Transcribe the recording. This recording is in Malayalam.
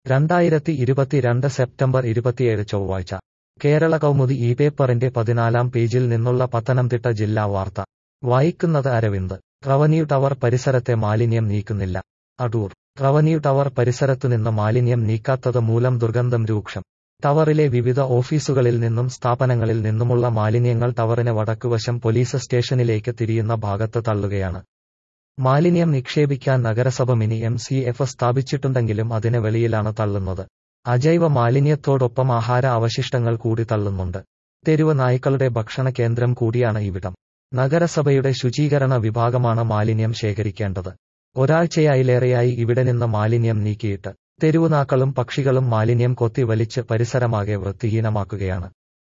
രണ്ടായിരത്തി ഇരുപത്തിരണ്ട് സെപ്റ്റംബർ ഇരുപത്തിയേഴ് ചൊവ്വാഴ്ച കേരള കൗമുദി ഈ പേപ്പറിന്റെ പതിനാലാം പേജിൽ നിന്നുള്ള പത്തനംതിട്ട ജില്ലാ വാർത്ത വായിക്കുന്നത് അരവിന്ദ് റവന്യൂ ടവർ പരിസരത്തെ മാലിന്യം നീക്കുന്നില്ല അടൂർ റവന്യൂ ടവർ പരിസരത്തുനിന്ന് മാലിന്യം നീക്കാത്തത് മൂലം ദുർഗന്ധം രൂക്ഷം ടവറിലെ വിവിധ ഓഫീസുകളിൽ നിന്നും സ്ഥാപനങ്ങളിൽ നിന്നുമുള്ള മാലിന്യങ്ങൾ ടവറിന് വടക്കുവശം പോലീസ് സ്റ്റേഷനിലേക്ക് തിരിയുന്ന ഭാഗത്ത് തള്ളുകയാണ് മാലിന്യം നിക്ഷേപിക്കാൻ നഗരസഭ മിനി എം സി എഫ് സ്ഥാപിച്ചിട്ടുണ്ടെങ്കിലും അതിന് വെളിയിലാണ് തള്ളുന്നത് അജൈവ മാലിന്യത്തോടൊപ്പം ആഹാര അവശിഷ്ടങ്ങൾ കൂടി തള്ളുന്നുണ്ട് തെരുവ് നായ്ക്കളുടെ ഭക്ഷണ കേന്ദ്രം കൂടിയാണ് ഇവിടം നഗരസഭയുടെ ശുചീകരണ വിഭാഗമാണ് മാലിന്യം ശേഖരിക്കേണ്ടത് ഒരാഴ്ചയായിലേറെയായി ഇവിടെ നിന്ന് മാലിന്യം നീക്കിയിട്ട് തെരുവുനാക്കളും പക്ഷികളും മാലിന്യം കൊത്തി വലിച്ച് പരിസരമാകെ വൃത്തിഹീനമാക്കുകയാണ്